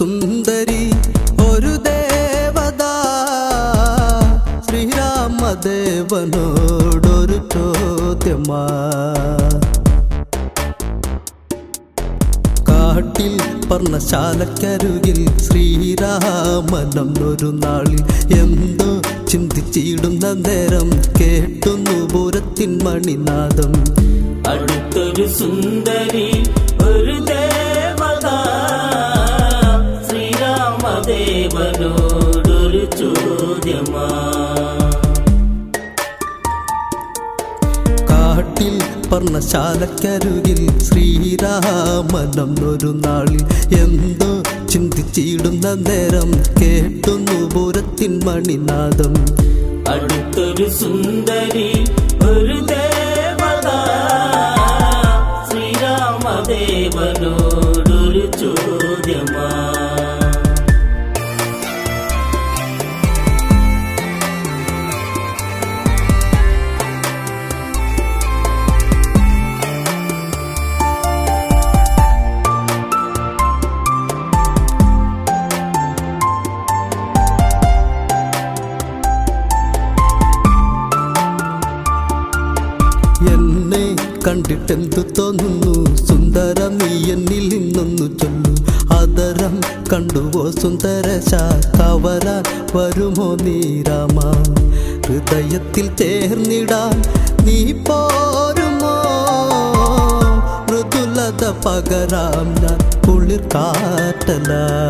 സുന്ദരി ഒരു ദേവത ശ്രീരാമദേവനോടൊരു ചോദ്യമാ കാട്ടിൽ പർണശാലക്കരുകിൽ ശ്രീരാമനം ഒരു നാളിൽ എന്തോ ചിന്തിച്ചിടുന്ന നേരം കേട്ടുന്നു പൂരത്തിൻ മണിനാദം അടുത്തൊരു സുന്ദരി ഒരു ദേവത ശ്രീരാമദേവനോടൊരു ചോദ്യമാ കാട്ടിൽ പർണശാലക്കരുകിൽ ശ്രീരാമനം ഒരു നാളിൽ എന്തോ ചിന്തിച്ചിടുന്ന നേരം കേട്ടുന്നു പൂരത്തിൻ മണിനാദം അടുത്തൊരു സുന്ദരി ഒരു ദേവത ശ്രീരാമദേവനോടൊരു ചോദ്യമാ എന്നെ കണ്ടിട്ടെന്തു തോന്നുന്നു സുന്ദര നീ എന്നിൽ നിന്നൊന്നു ചൊല്ലു അതരം കണ്ടുവോ സുന്ദരശ കവരാൻ വരുമോ നീ രാമ ഹൃദയത്തിൽ ചേർന്നിടാൻ നീ പോരുമോ മൃദുലത പകരാം ഞാൻ കുളിർ കാറ്റല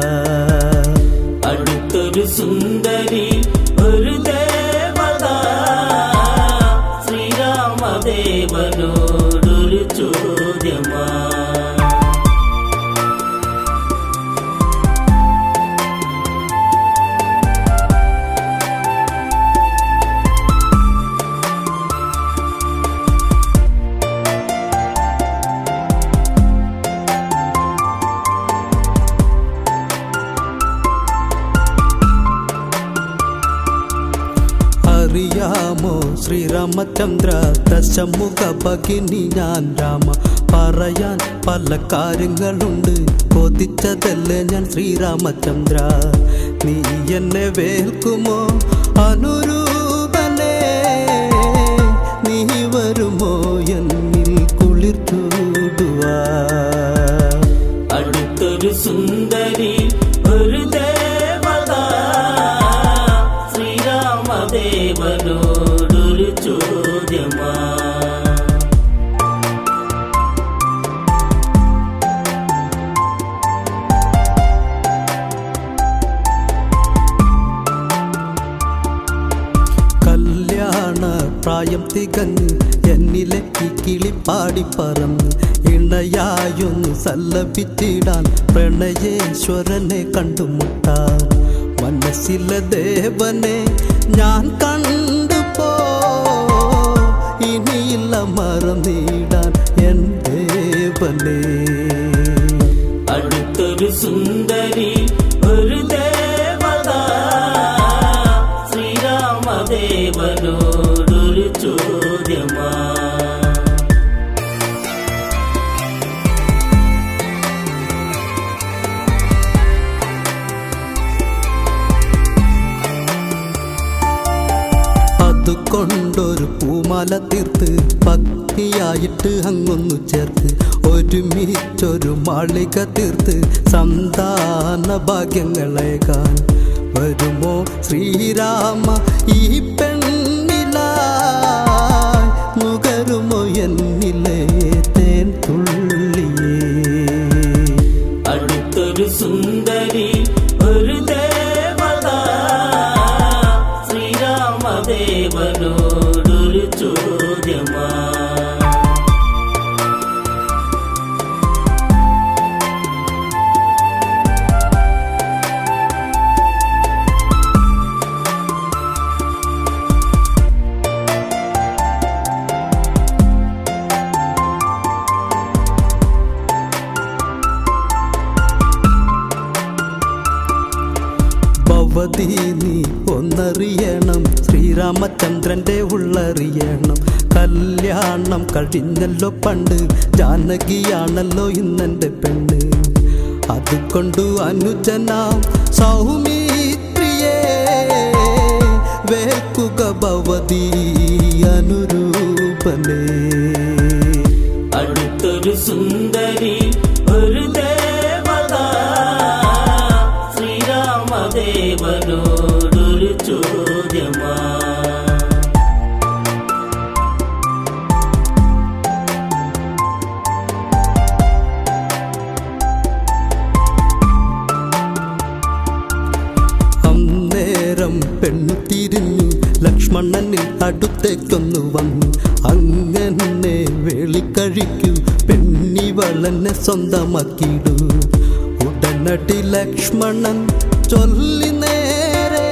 അടുത്തൊരു സുന്ദരി ഒരു ദേവത ശ്രീരാമദേവനോടൊരു ചോദ്യമാ അറിയാമോ ശ്രീരാമചന്ദ്ര ദശമുഖ ഭഗിനി ഞാൻ രാമ പറയാൻ പല കാര്യങ്ങളുണ്ട് കൊതിച്ചതല്ലേ ഞാൻ ശ്രീരാമചന്ദ്ര നീ എന്നെ വേൽക്കുമോ അനുരൂപനെ നീ വരുമോ എന്നിൽ കുളിർ ചൂടുവാ അടുത്തൊരു സുന്ദരി ഒരു ദേവത ശ്രീരാമദേവനോടൊരു ചോദ്യമാ കല്യാണ പ്രായം തികഞ്ഞ് എന്നിലെ ഈ കിളിപ്പാടി പറന്ന് ഇണയായൊന്ന് സല്ലപിച്ചിടാൻ പ്രണയേശ്വരനെ കണ്ടുമുട്ടാൻ മനസ്സിലെ ദേവനെ ഞാൻ കണ്ടുപോ ഇനിയില്ല മറന്നിടാൻ എൻ ദേവനെ അടുത്തൊരു സുന്ദരി ഒരു ദേവത ശ്രീരാമദേവനോടൊരു ചോദ്യമാ അതുകൊണ്ടൊരു പൂമാല തീർത്ത് ഭക്തിയായിട്ട് അങ്ങൊന്നു ചേർത്ത് ഒരുമിച്ചൊരു മാളിക തീർത്ത് സന്താന ഭാഗ്യങ്ങളേകാൻ വരുമോ ശ്രീരാമ ഈ പെണ്ണില നുകരുമോ എന്നിലെ തേൻ തുള്ളിയേ അടുത്തൊരു സുന്ദരി ഒരു ദേവത ശ്രീരാമദേവനോടൊരു ചോദ്യമാ ഭവതി നീ ഒന്നറിയണം ശ്രീരാമചന്ദ്രന്റെ ഉള്ളറിയണം കല്യാണം കഴിഞ്ഞല്ലോ പണ്ട് ജാനകിയാണല്ലോ ഇന്നെന്റെ പെണ്ണ് അതുകൊണ്ടു അനുജനാം സൗമിത്രിയെ വേൽക്കുക ഭവതി അനുരൂപനേ അടുത്തൊരു സുന്ദരി ഒരു ദേവത ശ്രീരാമദേവനോടൊരു ചോദ്യമാ അന്നേരം പെണ്ണു തിരിഞ്ഞു ലക്ഷ്മണനിൽ അടുത്തേക്കൊന്നു വന്നു അങ്ങനെ വേളിക്കഴിക്കൂ പെണ്ണിവളനെ സ്വന്തമാക്കിയിടൂ ഉടനടി ലക്ഷ്മണൻ ചൊല്ലി നേരെ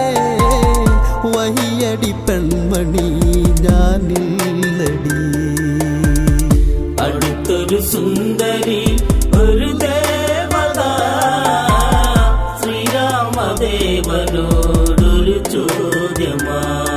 വയ്യടി പെൺമണി ഞാനില്ലടി അടുത്തൊരു സുന്ദരി ഒരു ദേവത ശ്രീരാമദേവനോടൊരു ചോദ്യമാ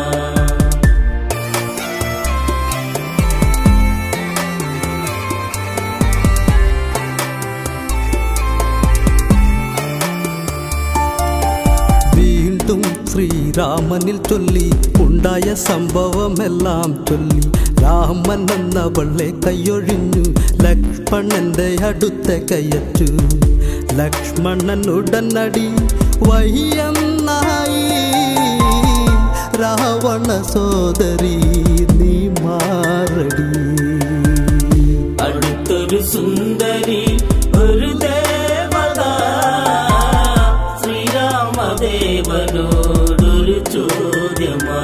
വീണ്ടും ശ്രീരാമനിൽ ചൊല്ലി ഉണ്ടായ സംഭവമെല്ലാം ചൊല്ലി രാമൻ എന്നവളെ കൈയൊഴിഞ്ഞു ലക്ഷ്മണന്റെ അടുത്ത കയറ്റു ലക്ഷ്മണൻ ഉടനടി വയ്യെന്നായി രാവണ സോദരി നീ മാറടി അടുത്തൊരു സുന്ദരി ഒരു ദേവത ശ്രീരാമദേവനോടൊരു ചോദ്യമാ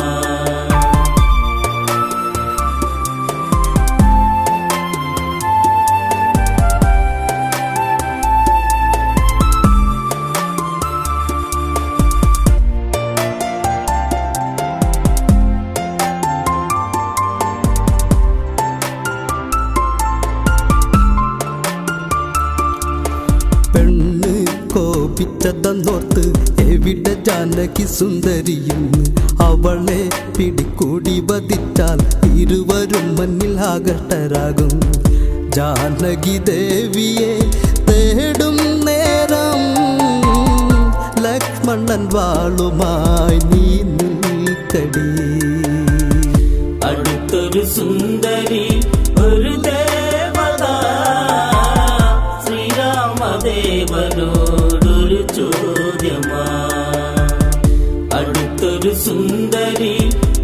പെണ്ണ് കോപിച്ചതെന്നോർത്ത് എവിടെ ജാനകി സുന്ദരിയെന്ന് അവളെ പിടികൂടി വധിച്ചാൽ ഇരുവരും മണ്ണിൽ ആകട്ടരാകും ജാനകി ദേവിയെ തേടും നേരം ലക്ഷ്മണൻ വാളുമായി നീ നിൽക്കടി അടുത്തൊരു സുന്ദരി ഒരു ദേവത ശ്രീരാമദേവനോടൊരു ചോദ്യമാ അടുത്തൊരു സുന്ദരി